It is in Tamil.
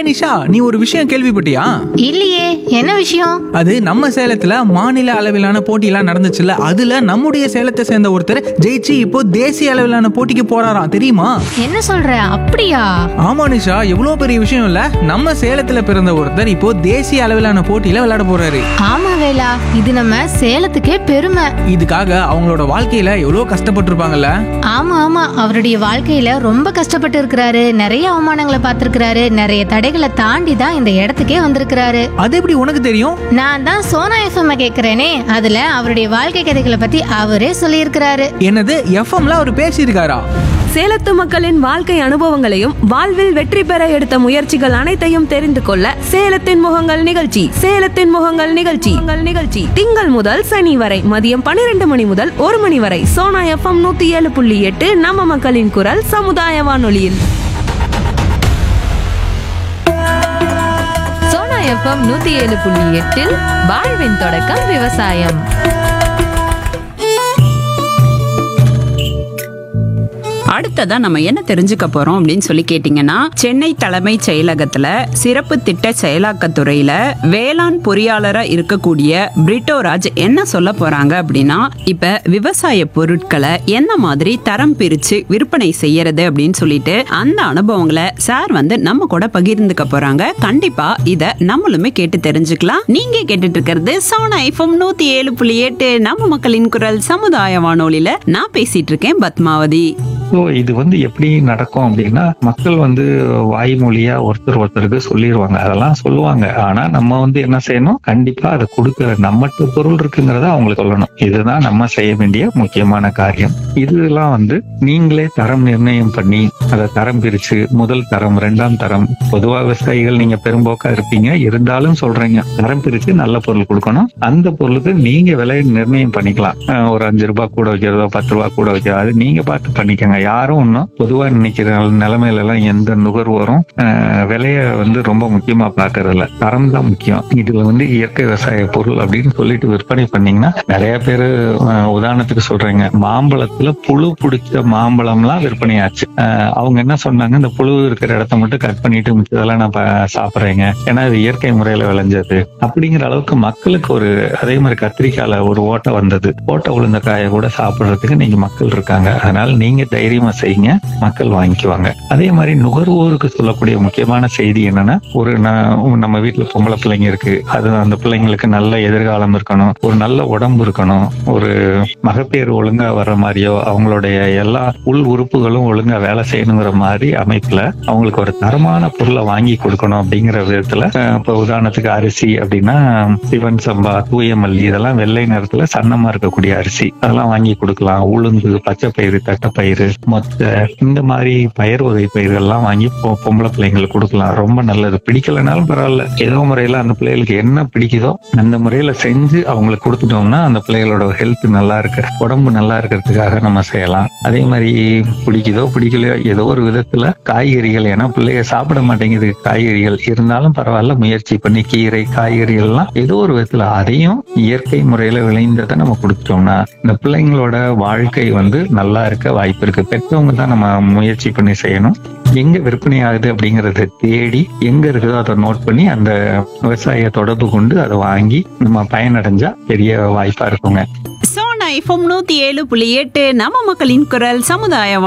நிஷா நீ ஒரு விஷயம் கேள்விப்பட்டியா இல்லையே என்ன விஷயம் அது நம்ம சேலத்துல மாநில அளவிலான போட்டியெல்லாம் நடந்துச்சுல்ல அதுல நம்முடைய சேலத்தை சேர்ந்த ஒருத்தர் ஜெயிச்சு இப்போ தேசிய அளவிலான போட்டிக்கு போறாராம் தெரியுமா என்ன சொல்ற அப்படியா ஆமா நிஷா எவ்வளோ பெரிய விஷயம் இல்ல நம்ம சேலத்துல பிறந்த ஒருத்தர் இப்போ தேசிய அளவிலான போட்டியில விளையாட போறாரு ஆமா வேலா இது நம்ம சேலத்துக்கே பெருமை இதுக்காக அவங்களோட வாழ்க்கையில எவ்வளோ கஷ்டப்பட்டிருப்பாங்கல்ல ஆமா ஆமா அவருடைய வாழ்க்கையில ரொம்ப கஷ்டப்பட்டு இருக்கிறாரு நிறைய அவமானங்களை பார்த்திருக்கிறாரு நிறைய தடைகளை தாண்டி தான் இந்த இடத்துக்கே வந்திருக்கிறாரு அது எப்படி உனக்கு தெரியும் நான் தான் சோனா எஃப்எம் கேக்குறேனே அதுல அவருடைய வாழ்க்கை கதைகளை பத்தி அவரே சொல்லியிருக்கிறாரு என்னது எஃப்எம்ல அவர் பேசியிருக்காரா சேலத்து மக்களின் வாழ்க்கை அனுபவங்களையும் வாழ்வில் வெற்றி பெற எடுத்த முயற்சிகள் அனைத்தையும் தெரிந்து கொள்ள சேலத்தின் முகங்கள் நிகழ்ச்சி சேலத்தின் முகங்கள் நிகழ்ச்சி உங்கள் நிகழ்ச்சி திங்கள் முதல் சனி வரை மதியம் பன்னிரண்டு மணி முதல் ஒரு மணி வரை சோனா எஃப்எம் நூத்தி ஏழு புள்ளி எட்டு நம்ம மக்களின் குரல் சமுதாய வானொலியில் சோனா எஃப்எம் நூத்தி ஏழு புள்ளி எட்டில் வாழ்வின் தொடக்கம் விவசாயம் அடுத்ததா நம்ம என்ன தெரிஞ்சுக்க போறோம் அப்படின்னு சொல்லி கேட்டீங்கன்னா சென்னை தலைமைச் செயலகத்துல சிறப்பு திட்ட செயலாக்கத்துறையில வேளாண் பொறியாளரா இருக்கக்கூடிய பிரிட்டோராஜ் என்ன சொல்ல போறாங்க அப்படின்னா இப்ப விவசாய பொருட்களை என்ன மாதிரி தரம் பிரிச்சு விற்பனை செய்யறது அப்படின்னு சொல்லிட்டு அந்த அனுபவங்களை சார் வந்து நம்ம கூட பகிர்ந்துக்க போறாங்க கண்டிப்பா இத நம்மளுமே கேட்டு தெரிஞ்சுக்கலாம் நீங்க கேட்டுட்டு இருக்கிறது சோனா ஐஃபம் நூத்தி ஏழு புள்ளி எட்டு நம்ம மக்களின் குரல் சமுதாய வானொலியில நான் பேசிட்டு இருக்கேன் பத்மாவதி ஸோ இது வந்து எப்படி நடக்கும் அப்படின்னா மக்கள் வந்து வாய்மொழியா ஒருத்தர் ஒருத்தருக்கு சொல்லிடுவாங்க அதெல்லாம் சொல்லுவாங்க ஆனா நம்ம வந்து என்ன செய்யணும் கண்டிப்பா அதை கொடுக்குற நம்மகிட்ட பொருள் இருக்குங்கிறத அவங்களுக்கு சொல்லணும் இதுதான் நம்ம செய்ய வேண்டிய முக்கியமான காரியம் இதெல்லாம் வந்து நீங்களே தரம் நிர்ணயம் பண்ணி அதை தரம் பிரிச்சு முதல் தரம் இரண்டாம் தரம் பொதுவா விவசாயிகள் நீங்க பெரும்போக்கா இருப்பீங்க இருந்தாலும் சொல்றீங்க தரம் பிரிச்சு நல்ல பொருள் கொடுக்கணும் அந்த பொருளுக்கு நீங்க விலை நிர்ணயம் பண்ணிக்கலாம் அஹ் ஒரு அஞ்சு ரூபாய் கூட வைக்கிறதோ பத்து ரூபாய் கூட வைக்கிறதோ அது நீங்க பார்த்து பண்ணிக்கோங்க யாரும் ஒன்றும் பொதுவா நினைக்கிற நிலைமையில எல்லாம் எந்த நுகர்வோரும் அஹ், விலைய வந்து ரொம்ப முக்கியமா பார்க்கறது இல்ல தரம் தான் முக்கியம் இதுல வந்து இயற்கை விவசாய பொருள் அப்படின்னு சொல்லிட்டு விற்பனை பண்ணீங்கன்னா நிறைய பேர் உதாரணத்துக்கு சொல்றேங்க மாம்பழத்துல புழு பிடிச்ச மாம்பழம்லாம் விற்பனையாச்சு அஹ், அவங்க என்ன சொன்னாங்க இந்த புழு இருக்கிற இடத்த மட்டும் கட் பண்ணிட்டு மிச்சதெல்லாம் நான் ப- சாப்பிடுறேங்க ஏன்னா இது இயற்கை முறையில விளைஞ்சது அப்படிங்கிற அளவுக்கு மக்களுக்கு ஒரு அதே மாதிரி கத்திரிக்காயில ஒரு ஓட்டை வந்தது ஓட்டை விழுந்த காயை கூட சாப்பிடுறதுக்கு நீங்க மக்கள் இருக்காங்க அதனால நீங்க தைரியமா செய்யுங்க மக்கள் வாங்கிக்குவாங்க அதே மாதிரி நுகர்வோருக்கு சொல்லக்கூடிய முக்கியமான செய்தி என்னன்னா ஒரு ந- நம்ம வீட்டுல பொம்பளை பிள்ளைங்க இருக்கு அது அந்த பிள்ளைங்களுக்கு நல்ல எதிர்காலம் இருக்கணும் ஒரு நல்ல உடம்பு இருக்கணும் ஒரு மகப்பேறு ஒழுங்கா வர்ற மாதிரியோ அவங்களுடைய எல்லா உள் உறுப்புகளும் ஒழுங்கா வேலை செய்யணுங்கிற மாதிரி அமைப்புல அவங்களுக்கு ஒரு தரமான பொருளை வாங்கி கொடுக்கணும் அப்படிங்கிற விதத்துல அஹ், இப்ப உதாரணத்துக்கு அரிசி அப்படின்னா சிவன் சம்பா தூய மல்லி இதெல்லாம் வெள்ளை நிறத்துல சன்னமா இருக்கக்கூடிய அரிசி அதெல்லாம் வாங்கி கொடுக்கலாம் உளுந்து பச்சை பயிறு தட்டைப்பயிறு மொத்த இந்த மாதிரி பயிர் வகை பயிர்கள்லாம் வாங்கி பொ- பொம்பளை பிள்ளைங்களுக்கு கொடுக்கலாம் ரொம்ப நல்லது பிடிக்கலைனாலும் பரவாயில்ல ஏதோ முறையில அந்த பிள்ளைகளுக்கு என்ன பிடிக்குதோ அந்த முறையில செஞ்சு அவங்களுக்கு கொடுத்துட்டோம்னா அந்த பிள்ளைகளோட ஹெல்த் நல்லா இருக்கு உடம்பு நல்லா இருக்கிறதுக்காக நம்ம செய்யலாம் அதே மாதிரி பிடிக்குதோ பிடிக்கலையோ ஏதோ ஒரு விதத்துல காய்கறிகள் ஏன்னா பிள்ளைங்க சாப்பிட மாட்டேங்குது காய்கறிகள் இருந்தாலும் பரவாயில்ல முயற்சி பண்ணி கீரை காய்கறிகள்லாம் ஏதோ ஒரு விதத்துல அதையும் இயற்கை முறையில விளைந்ததை நம்ம கொடுத்துட்டோம்னா இந்த பிள்ளைங்களோட வாழ்க்கை வந்து நல்லா இருக்க வாய்ப்பு இருக்கு பெற்றவங்க தான் நம்ம முயற்சி பண்ணி செய்யணும் எங்க விற்பனை ஆகுது அப்படிங்கறத தேடி எங்க இருக்குதோ அதை நோட் பண்ணி அந்த விவசாயிய தொடர்பு கொண்டு அதை வாங்கி நம்ம பயனடைஞ்சா பெரிய வாய்ப்பா இருக்குங்க சோனா ஐஃபம் நூத்தி ஏழு புள்ளி எட்டு நம்ம மக்களின் குரல் சமுதாய